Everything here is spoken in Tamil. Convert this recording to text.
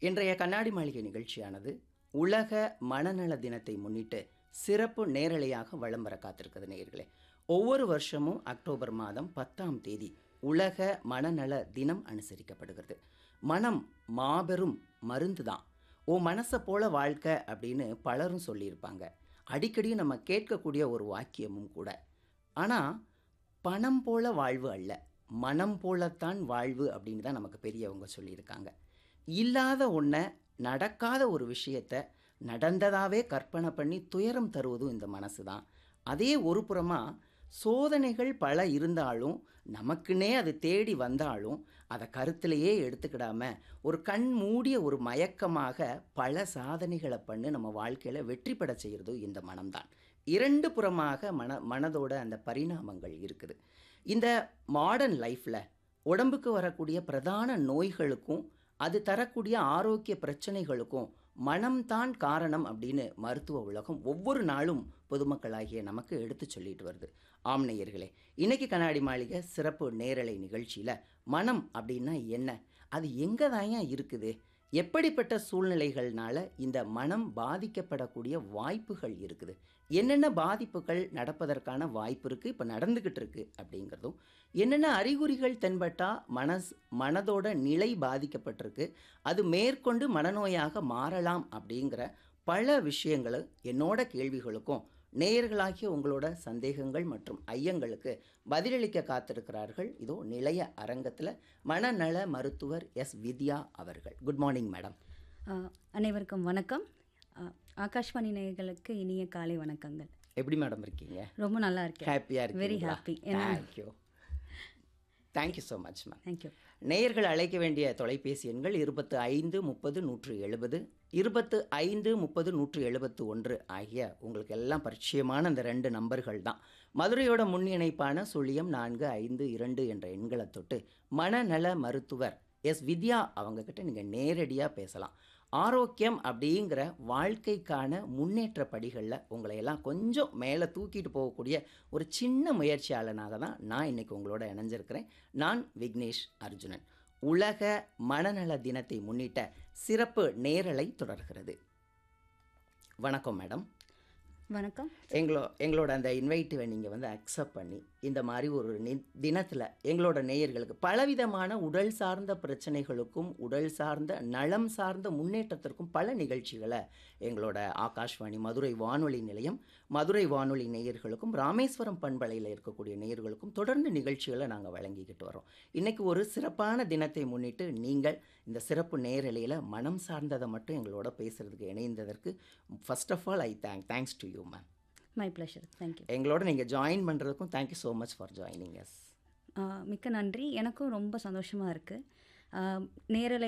இன்றைய கண்ணாடி மாளிகை நிகழ்ச்சியானது உலக மனநல தினத்தை முன்னிட்டு சிறப்பு நேரலையாக வலம் வர காத்திருக்கிறது நேயர்களே ஒவ்வொரு வருஷமும் அக்டோபர் மாதம் பத்தாம் தேதி உலக மனநல தினம் அனுசரிக்கப்படுகிறது மனம் மாபெரும் மருந்து தான் ஓ மனசை போல வாழ்க்கை அப்படின்னு பலரும் சொல்லியிருப்பாங்க அடிக்கடி நம்ம கேட்கக்கூடிய ஒரு வாக்கியமும் கூட ஆனால் பணம் போல வாழ்வு அல்ல மனம் போலத்தான் வாழ்வு அப்படின்னு தான் நமக்கு பெரியவங்க சொல்லியிருக்காங்க இல்லாத ஒன்றை நடக்காத ஒரு விஷயத்தை நடந்ததாகவே கற்பனை பண்ணி துயரம் தருவதும் இந்த மனசு தான் அதே ஒரு புறமாக சோதனைகள் பல இருந்தாலும் நமக்குன்னே அது தேடி வந்தாலும் அதை கருத்திலேயே எடுத்துக்கிடாம ஒரு கண் மூடிய ஒரு மயக்கமாக பல சாதனைகளை பண்ணி நம்ம வாழ்க்கையில் வெற்றி பெற செய்கிறதும் இந்த மனம்தான் இரண்டு புறமாக மன மனதோட அந்த பரிணாமங்கள் இருக்குது இந்த மாடர்ன் லைஃப்பில் உடம்புக்கு வரக்கூடிய பிரதான நோய்களுக்கும் அது தரக்கூடிய ஆரோக்கிய பிரச்சனைகளுக்கும் மனம்தான் காரணம் அப்படின்னு மருத்துவ உலகம் ஒவ்வொரு நாளும் பொதுமக்களாகிய நமக்கு எடுத்து சொல்லிட்டு வருது ஆம்நேயர்களே இன்னைக்கு கண்ணாடி மாளிகை சிறப்பு நேரலை நிகழ்ச்சியில் மனம் அப்படின்னா என்ன அது எங்கே தான் இருக்குது எப்படிப்பட்ட சூழ்நிலைகள்னால இந்த மனம் பாதிக்கப்படக்கூடிய வாய்ப்புகள் இருக்குது என்னென்ன பாதிப்புகள் நடப்பதற்கான வாய்ப்பு இருக்குது இப்போ நடந்துக்கிட்டு இருக்கு அப்படிங்கிறதும் என்னென்ன அறிகுறிகள் தென்பட்டா மனஸ் மனதோட நிலை பாதிக்கப்பட்டிருக்கு அது மேற்கொண்டு மனநோயாக மாறலாம் அப்படிங்கிற பல விஷயங்களை என்னோட கேள்விகளுக்கும் நேயர்களாகிய உங்களோட சந்தேகங்கள் மற்றும் ஐயங்களுக்கு பதிலளிக்க காத்திருக்கிறார்கள் இதோ நிலைய அரங்கத்தில் மனநல மருத்துவர் எஸ் வித்யா அவர்கள் குட் மார்னிங் மேடம் ஆஹ் அனைவருக்கும் வணக்கம் ஆஹ் ஆகாஷ்வாணி நேயர்களுக்கு இனிய காலை வணக்கங்கள் எப்படி மேடம் இருக்கீங்க ரொம்ப நல்லா இருக்கேன் ஹாப்பியாக இருக்கீங்க வெரி ஹாப்பி ஏன்னா thank you thank you so much ma'am thank you நேயர்கள் அழைக்க வேண்டிய தொலைபேசி எண்கள் இருபத்து ஐந்து முப்பது நூற்று எழுபது இருபத்து ஐந்து முப்பது நூற்று எழுபத்து ஒன்று ஆகிய உங்களுக்கு எல்லாம் பரிச்சயமான அந்த ரெண்டு நம்பர்கள் தான் மதுரையோட முன் இணைப்பான சுழியம் நான்கு ஐந்து இரண்டு என்ற எண்களை தொட்டு மனநல மருத்துவர் எஸ் வித்யா அவங்கக்கிட்ட நீங்கள் நேரடியாக பேசலாம் ஆரோக்கியம் அப்படிங்கிற வாழ்க்கைக்கான முன்னேற்ற படிகளில் உங்களை எல்லாம் கொஞ்சம் மேலே தூக்கிட்டு போகக்கூடிய ஒரு சின்ன முயற்சியாளனாக தான் நான் இன்னைக்கு உங்களோட இணைஞ்சிருக்கிறேன் நான் விக்னேஷ் அர்ஜுனன் உலக மனநல தினத்தை முன்னிட்ட சிறப்பு நேரலை தொடர்கிறது வணக்கம் மேடம் வணக்கம் எங்களோ எங்களோட அந்த இன்வைட்டிவை நீங்கள் வந்து அக்செப்ட் பண்ணி இந்த மாதிரி ஒரு நி தினத்தில் எங்களோட நேயர்களுக்கு பலவிதமான உடல் சார்ந்த பிரச்சனைகளுக்கும் உடல் சார்ந்த நலம் சார்ந்த முன்னேற்றத்திற்கும் பல நிகழ்ச்சிகளை எங்களோட ஆகாஷ்வாணி மதுரை வானொலி நிலையம் மதுரை வானொலி நேயர்களுக்கும் ராமேஸ்வரம் பண்பலையில் இருக்கக்கூடிய நேயர்களுக்கும் தொடர்ந்து நிகழ்ச்சிகளை நாங்கள் வழங்கிக்கிட்டு வரோம் இன்றைக்கி ஒரு சிறப்பான தினத்தை முன்னிட்டு நீங்கள் இந்த சிறப்பு நேரலையில் மனம் சார்ந்ததை மட்டும் எங்களோட பேசுகிறதுக்கு இணைந்ததற்கு first of all I thank thanks to you ma'am my pleasure thank you எங்களோட நீங்கள் ஜாயின் பண்ணுறதுக்கும் thank you so much for joining yes மிக்க நன்றி எனக்கும் ரொம்ப சந்தோஷமாக இருக்குது நேரலை